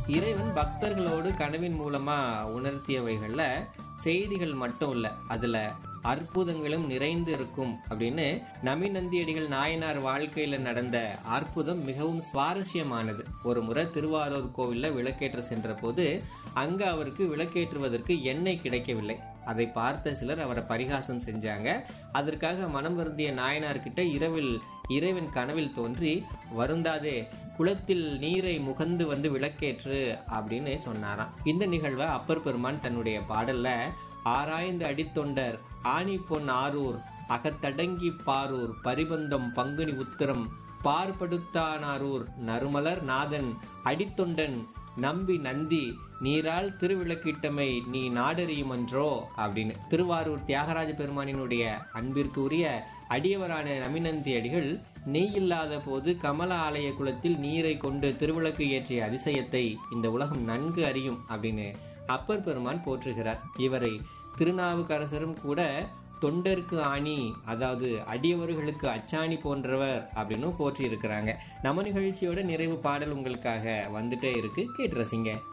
இறைவன் பக்தர்களோடு கனவின் மூலமா உணர்த்தியவைகள்ல செய்திகள் மட்டும் இல்ல அதுல அற்புதங்களும் நிறைந்து இருக்கும் அப்படின்னு நமிநந்தியடிகள் நாயனார் வாழ்க்கையில நடந்த அற்புதம் மிகவும் சுவாரஸ்யமானது ஒரு முறை திருவாரூர் கோவில்ல விளக்கேற்ற சென்ற போது அங்க அவருக்கு விளக்கேற்றுவதற்கு எண்ணெய் கிடைக்கவில்லை அதை பார்த்த சிலர் அவரை பரிகாசம் செஞ்சாங்க அதற்காக மனம் வருந்திய நாயனார் கிட்ட இரவில் இறைவன் கனவில் தோன்றி வருந்தாதே குளத்தில் நீரை முகந்து வந்து விளக்கேற்று அப்படின்னு சொன்னாராம் இந்த நிகழ்வை அப்பர் பெருமான் தன்னுடைய பாடல்ல ஆராய்ந்து அடித்தொண்டர் ஆணி பொன் ஆரூர் அகத்தடங்கி பாரூர் பரிபந்தம் பங்குனி உத்திரம் பார்படுத்தானாரூர் நறுமலர் நாதன் அடித்தொண்டன் நம்பி நந்தி நீரால் திருவிளக்கிட்டமை நீ நாடறியுமன்றோ அப்படின்னு திருவாரூர் தியாகராஜ பெருமானினுடைய அன்பிற்கு உரிய அடியவரான நமிநந்தி அடிகள் நெய் இல்லாத போது கமல ஆலய குளத்தில் நீரை கொண்டு திருவிளக்கு ஏற்றிய அதிசயத்தை இந்த உலகம் நன்கு அறியும் அப்படின்னு அப்பர் பெருமான் போற்றுகிறார் இவரை திருநாவுக்கரசரும் கூட தொண்டருக்கு ஆணி அதாவது அடியவர்களுக்கு அச்சாணி போன்றவர் அப்படின்னு போற்றி இருக்கிறாங்க நம்ம நிகழ்ச்சியோட நிறைவு பாடல் உங்களுக்காக வந்துட்டே இருக்கு கேட்டு ரசிங்க